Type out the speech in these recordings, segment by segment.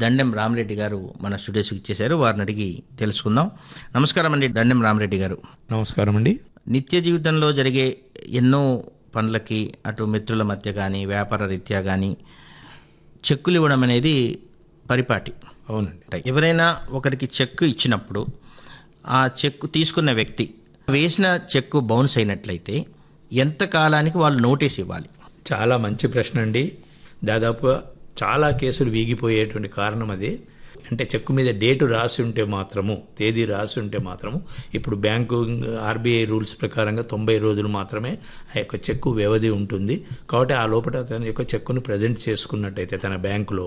దండెం రామరెడ్డి గారు మన స్టూడియోస్కి ఇచ్చేశారు వారిని అడిగి తెలుసుకుందాం నమస్కారం అండి దండెం రామరెడ్డి గారు నమస్కారం అండి నిత్య జీవితంలో జరిగే ఎన్నో పనులకి అటు మిత్రుల మధ్య కానీ వ్యాపార రీత్యా కానీ చెక్కులు ఇవ్వడం అనేది పరిపాటి అవునండి ఎవరైనా ఒకరికి చెక్కు ఇచ్చినప్పుడు ఆ చెక్కు తీసుకున్న వ్యక్తి వేసిన చెక్కు బౌన్స్ అయినట్లయితే ఎంత కాలానికి వాళ్ళు నోటీస్ ఇవ్వాలి చాలా మంచి ప్రశ్న అండి దాదాపుగా చాలా కేసులు వీగిపోయేటువంటి కారణం అదే అంటే చెక్కు మీద డేటు రాసి ఉంటే మాత్రము తేదీ రాసి ఉంటే మాత్రము ఇప్పుడు బ్యాంకు ఆర్బీఐ రూల్స్ ప్రకారంగా తొంభై రోజులు మాత్రమే ఆ యొక్క చెక్కు వ్యవధి ఉంటుంది కాబట్టి ఆ లోపల తన యొక్క చెక్కును ప్రజెంట్ చేసుకున్నట్టయితే తన బ్యాంకులో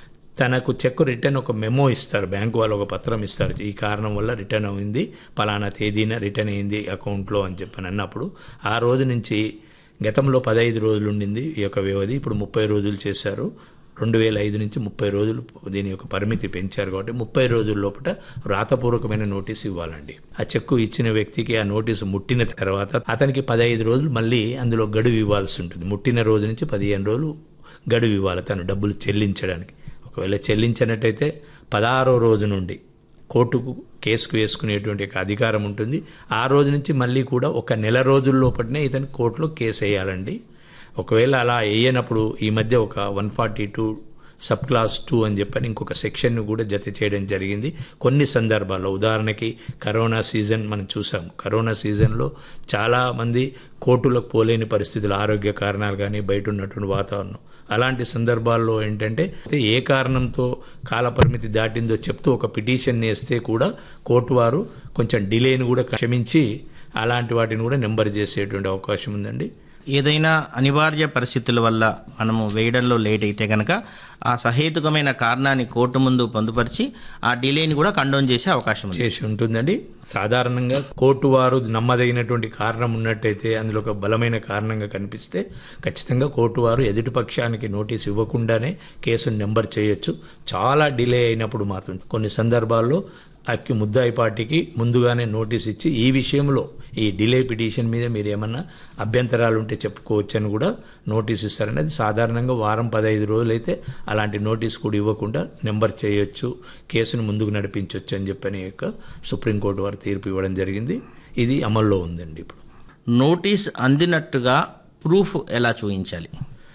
తనకు చెక్ రిటర్న్ ఒక మెమో ఇస్తారు బ్యాంకు వాళ్ళు ఒక పత్రం ఇస్తారు ఈ కారణం వల్ల రిటర్న్ అయింది పలానా తేదీన రిటర్న్ అయింది అకౌంట్లో అని చెప్పని అన్నప్పుడు ఆ రోజు నుంచి గతంలో పదహైదు రోజులు ఉండింది ఈ యొక్క వ్యవధి ఇప్పుడు ముప్పై రోజులు చేశారు రెండు వేల ఐదు నుంచి ముప్పై రోజులు దీని యొక్క పరిమితి పెంచారు కాబట్టి ముప్పై రోజుల లోపల రాతపూర్వకమైన నోటీస్ ఇవ్వాలండి ఆ చెక్కు ఇచ్చిన వ్యక్తికి ఆ నోటీసు ముట్టిన తర్వాత అతనికి పదహైదు రోజులు మళ్ళీ అందులో గడువు ఇవ్వాల్సి ఉంటుంది ముట్టిన రోజు నుంచి పదిహేను రోజులు గడువు ఇవ్వాలి తను డబ్బులు చెల్లించడానికి ఒకవేళ చెల్లించినట్టయితే పదహారో రోజు నుండి కోర్టుకు కేసుకు వేసుకునేటువంటి ఒక అధికారం ఉంటుంది ఆ రోజు నుంచి మళ్ళీ కూడా ఒక నెల రోజుల లోపలనే ఇతను కోర్టులో కేసు వేయాలండి ఒకవేళ అలా వేయనప్పుడు ఈ మధ్య ఒక one forty two sub clause two అని చెప్పని ఇంకొక సెక్షన్ను కూడా జత చేయడం జరిగింది కొన్ని సందర్భాల్లో ఉదాహరణకి కరోనా సీజన్ మనం చూసాం కరోనా సీజన్లో చాలామంది కోర్టులకు పోలేని పరిస్థితులు ఆరోగ్య కారణాలు కానీ బయట ఉన్నటువంటి వాతావరణం అలాంటి సందర్భాల్లో ఏంటంటే ఏ కారణంతో కాలపరిమితి దాటిందో చెప్తూ ఒక పిటిషన్ వేస్తే కూడా కోర్టు వారు కొంచెం డిలేని కూడా క్షమించి అలాంటి వాటిని కూడా నెంబర్ చేసేటువంటి అవకాశం ఉందండి ఏదైనా అనివార్య పరిస్థితుల వల్ల మనము వేయడంలో లేట్ అయితే కనుక ఆ సహేతుకమైన కారణాన్ని కోర్టు ముందు పొందుపరిచి ఆ డిలేని కూడా కండోన్ చేసే అవకాశం ఉంది చేసి ఉంటుందండి సాధారణంగా కోర్టు వారు నమ్మదగినటువంటి కారణం ఉన్నట్టయితే అందులో ఒక బలమైన కారణంగా కనిపిస్తే ఖచ్చితంగా కోర్టు వారు ఎదుటి పక్షానికి నోటీస్ ఇవ్వకుండానే కేసును నెంబర్ చేయొచ్చు చాలా డిలే అయినప్పుడు మాత్రం కొన్ని సందర్భాల్లో అక్కి ముద్దాయి పార్టీకి ముందుగానే నోటీస్ ఇచ్చి ఈ విషయంలో ఈ డిలే పిటిషన్ మీద మీరు ఏమన్నా అభ్యంతరాలు ఉంటే చెప్పుకోవచ్చు అని కూడా నోటీస్ ఇస్తారని అది సాధారణంగా వారం పదహైదు రోజులైతే అలాంటి నోటీస్ కూడా ఇవ్వకుండా నెంబర్ చేయొచ్చు కేసును ముందుకు నడిపించవచ్చు అని చెప్పని యొక్క సుప్రీంకోర్టు వారు తీర్పు ఇవ్వడం జరిగింది ఇది అమల్లో ఉందండి ఇప్పుడు నోటీస్ అందినట్టుగా ప్రూఫ్ ఎలా చూపించాలి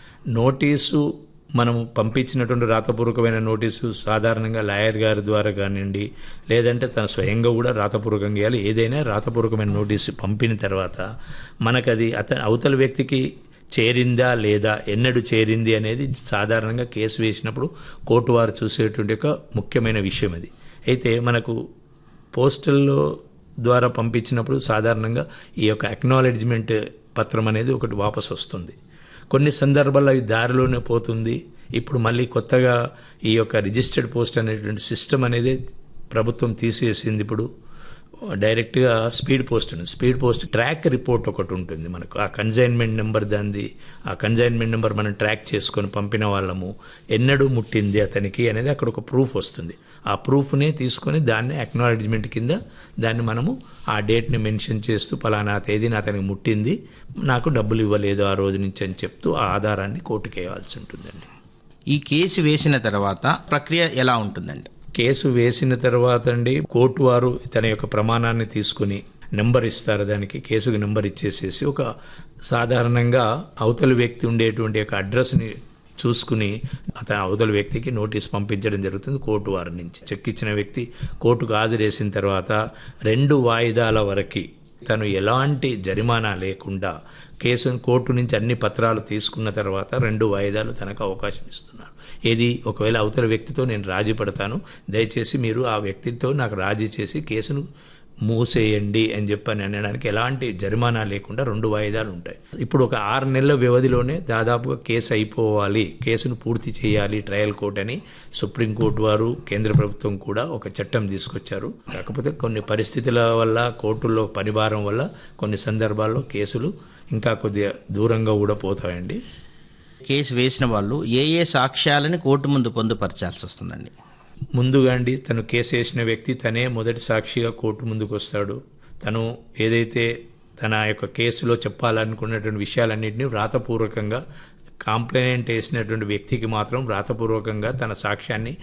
నోటీసు మనం పంపించినటువంటి రాతపూర్వకమైన నోటీసు సాధారణంగా లాయర్ గారి ద్వారా కానివ్వండి లేదంటే తన స్వయంగా కూడా రాతపూర్వకంగా ఇవ్వాలి ఏదైనా రాతపూర్వకమైన నోటీసు పంపిన తర్వాత మనకది అతని అవతల వ్యక్తికి చేరిందా లేదా ఎన్నడు చేరింది అనేది సాధారణంగా కేసు వేసినప్పుడు కోర్టు వారు చూసేటువంటి ఒక ముఖ్యమైన విషయం అది అయితే మనకు పోస్టల్లో ద్వారా పంపించినప్పుడు సాధారణంగా ఈ యొక్క అక్నాలెడ్జ్మెంట్ పత్రం అనేది ఒకటి వాపసు వస్తుంది కొన్ని సందర్భాల్లో అవి దారిలోనే పోతుంది ఇప్పుడు మళ్ళీ కొత్తగా ఈ యొక్క రిజిస్టర్డ్ పోస్ట్ అనేటువంటి సిస్టమ్ అనేది ప్రభుత్వం తీసేసింది ఇప్పుడు డైరెక్ట్గా స్పీడ్ పోస్ట్ ఉంది స్పీడ్ పోస్ట్ ట్రాక్ రిపోర్ట్ ఒకటి ఉంటుంది మనకు ఆ కన్జైన్మెంట్ నెంబర్ దాన్ని ఆ కన్జైన్మెంట్ నెంబర్ మనం ట్రాక్ చేసుకొని పంపిన వాళ్ళము ఎన్నడూ ముట్టింది అతనికి అనేది అక్కడ ఒక ప్రూఫ్ వస్తుంది ఆ ప్రూఫ్నే తీసుకొని దాన్ని అక్నాలెడ్జ్మెంట్ కింద దాన్ని మనము ఆ డేట్ని మెన్షన్ చేస్తూ పలానా తేదీని అతనికి ముట్టింది నాకు డబ్బులు ఇవ్వలేదు ఆ రోజు నుంచి అని చెప్తూ ఆ ఆధారాన్ని కోర్టుకు వేయాల్సి ఉంటుందండి ఈ కేసు వేసిన తర్వాత ప్రక్రియ ఎలా ఉంటుందండి కేసు వేసిన తర్వాత అండి కోర్టు వారు తన యొక్క ప్రమాణాన్ని తీసుకుని నెంబర్ ఇస్తారు దానికి కేసుకు నెంబర్ ఇచ్చేసేసి ఒక సాధారణంగా అవతల వ్యక్తి ఉండేటువంటి యొక్క అడ్రస్ని చూసుకుని అతని అవతల వ్యక్తికి నోటీస్ పంపించడం జరుగుతుంది కోర్టు వారి నుంచి చెక్ ఇచ్చిన వ్యక్తి కోర్టుకు హాజరేసిన తర్వాత రెండు వాయిదాల వరకు తను ఎలాంటి జరిమానా లేకుండా కేసును కోర్టు నుంచి అన్ని పత్రాలు తీసుకున్న తర్వాత రెండు వాయిదాలు తనకు అవకాశం ఇస్తున్నారు ఏది ఒకవేళ అవతల వ్యక్తితో నేను రాజీ పడతాను దయచేసి మీరు ఆ వ్యక్తితో నాకు రాజీ చేసి కేసును మూసేయండి అని చెప్పని అనడానికి ఎలాంటి జరిమానా లేకుండా రెండు వాయిదాలు ఉంటాయి ఇప్పుడు ఒక ఆరు నెలల వ్యవధిలోనే దాదాపుగా కేసు అయిపోవాలి కేసును పూర్తి చేయాలి ట్రయల్ కోర్ట్ అని సుప్రీంకోర్టు వారు కేంద్ర ప్రభుత్వం కూడా ఒక చట్టం తీసుకొచ్చారు కాకపోతే కొన్ని పరిస్థితుల వల్ల కోర్టుల్లో పనిభారం వల్ల కొన్ని సందర్భాల్లో కేసులు ఇంకా కొద్దిగా దూరంగా కూడా పోతాయండి కేసు వేసిన వాళ్ళు ఏ ఏ సాక్ష్యాలని కోర్టు ముందు పొందుపరచాల్సి వస్తుందండి ముందుగా అండి తను కేసు వేసిన వ్యక్తి తనే మొదటి సాక్షిగా కోర్టు ముందుకు వస్తాడు తను ఏదైతే తన యొక్క కేసులో చెప్పాలనుకున్నటువంటి విషయాలన్నింటినీ వ్రాతపూర్వకంగా కాంప్లైంట్ వేసినటువంటి వ్యక్తికి మాత్రం వ్రాతపూర్వకంగా తన సాక్ష్యాన్ని